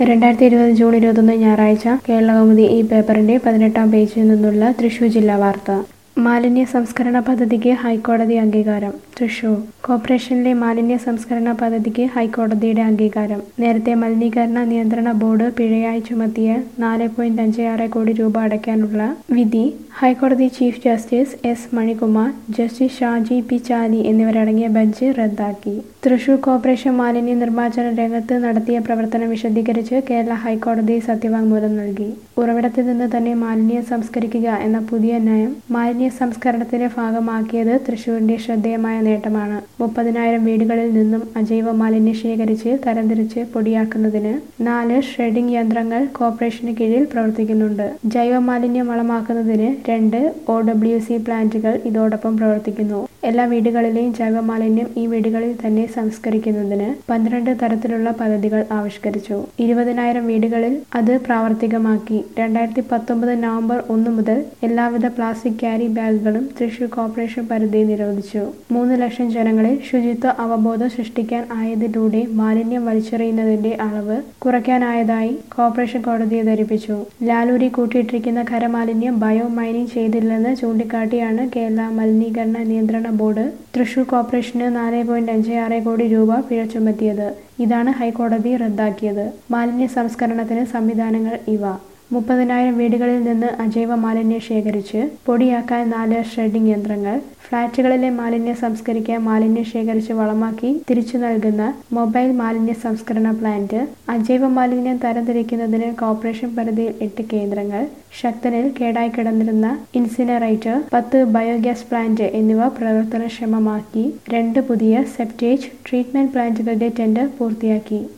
രണ്ടായിരത്തി ഇരുപത് ജൂൺ ഇരുപത്തൊന്ന് ഞായറാഴ്ച കേരളകൗമുദി ഈ പേപ്പറിന്റെ പതിനെട്ടാം പേജിൽ നിന്നുള്ള തൃശൂർ ജില്ലാ വാർത്ത മാലിന്യ സംസ്കരണ പദ്ധതിക്ക് ഹൈക്കോടതി അംഗീകാരം തൃശൂർ കോർപ്പറേഷനിലെ മാലിന്യ സംസ്കരണ പദ്ധതിക്ക് ഹൈക്കോടതിയുടെ അംഗീകാരം നേരത്തെ മലിനീകരണ നിയന്ത്രണ ബോർഡ് പിഴയായി ചുമത്തിയ നാല് പോയിന്റ് അഞ്ച് ആറ് കോടി രൂപ അടയ്ക്കാനുള്ള വിധി ഹൈക്കോടതി chief justice S Manikumar justice Shaji P Chaly എന്നിവരടങ്ങിയ ബെഞ്ച് റദ്ദാക്കി തൃശൂർ കോർപ്പറേഷൻ മാലിന്യ നിർമ്മാർജ്ജന രംഗത്ത് നടത്തിയ പ്രവർത്തനം വിശദീകരിച്ച് കേരള ഹൈക്കോടതി സത്യവാങ്മൂലം നൽകി ഉറവിടത്തിൽ നിന്ന് തന്നെ മാലിന്യം സംസ്കരിക്കുക എന്ന പുതിയ നയം മാലിന്യ സംസ്കരണത്തിന്റെ ഭാഗമാക്കിയത് തൃശൂരിന്റെ ശ്രദ്ധേയമായ നേട്ടമാണ് മുപ്പതിനായിരം വീടുകളിൽ നിന്നും അജൈവ മാലിന്യം ശേഖരിച്ച് തരംതിരിച്ച് പൊടിയാക്കുന്നതിന് നാല് ഷ്രെഡിംഗ് യന്ത്രങ്ങൾ കോർപ്പറേഷന് കീഴിൽ പ്രവർത്തിക്കുന്നുണ്ട് ജൈവ മാലിന്യം വളമാക്കുന്നതിന് രണ്ട് ഒ ഡബ്ല്യു സി പ്ലാന്റുകൾ ഇതോടൊപ്പം പ്രവർത്തിക്കുന്നു എല്ലാ വീടുകളിലെയും ജൈവ മാലിന്യം ഈ വീടുകളിൽ തന്നെ സംസ്കരിക്കുന്നതിന് പന്ത്രണ്ട് തരത്തിലുള്ള പദ്ധതികൾ ആവിഷ്കരിച്ചു ഇരുപതിനായിരം വീടുകളിൽ അത് പ്രാവർത്തികമാക്കി രണ്ടായിരത്തി പത്തൊമ്പത് നവംബർ ഒന്ന് മുതൽ എല്ലാവിധ പ്ലാസ്റ്റിക് ക്യാരി ബാഗുകളും തൃശൂർ കോർപ്പറേഷൻ പരിധി നിരോധിച്ചു മൂന്ന് ലക്ഷം ജനങ്ങളിൽ ശുചിത്വ അവബോധം സൃഷ്ടിക്കാൻ ആയതിലൂടെ മാലിന്യം വലിച്ചെറിയുന്നതിന്റെ അളവ് കുറയ്ക്കാനായതായി കോർപ്പറേഷൻ കോടതിയെ ധരിപ്പിച്ചു ലാലൂരി കൂട്ടിയിട്ടിരിക്കുന്ന ഖരമാലിന്യം ബയോ മൈനിങ് ചെയ്തില്ലെന്ന് ചൂണ്ടിക്കാട്ടിയാണ് കേരള മലിനീകരണ നിയന്ത്രണ ബോർഡ് തൃശൂർ കോർപ്പറേഷന് നാല് പോയിന്റ് അഞ്ച് ആറ് കോടി രൂപ പിഴ ചുമത്തിയത് ഇതാണ് ഹൈക്കോടതി റദ്ദാക്കിയത് മാലിന്യ സംസ്കരണത്തിന് സംവിധാനങ്ങൾ ഇവ മുപ്പതിനായിരം വീടുകളിൽ നിന്ന് അജൈവ മാലിന്യം ശേഖരിച്ച് പൊടിയാക്കാൻ നാല് ഷ്രെഡിംഗ് യന്ത്രങ്ങൾ ഫ്ളാറ്റുകളിലെ മാലിന്യം സംസ്കരിക്കാൻ മാലിന്യം ശേഖരിച്ച് വളമാക്കി തിരിച്ചു നൽകുന്ന മൊബൈൽ മാലിന്യ സംസ്കരണ പ്ലാന്റ് അജൈവ മാലിന്യം തരംതിരിക്കുന്നതിന് കോർപ്പറേഷൻ പരിധിയിൽ എട്ട് കേന്ദ്രങ്ങൾ ശക്തനിൽ കേടായി കിടന്നിരുന്ന ഇൻസിനറേറ്റർ പത്ത് ബയോഗ്യാസ് പ്ലാന്റ് എന്നിവ പ്രവർത്തനക്ഷമമാക്കി രണ്ട് പുതിയ സെപ്റ്റേജ് ട്രീറ്റ്മെന്റ് പ്ലാന്റുകളുടെ ടെൻഡർ പൂർത്തിയാക്കി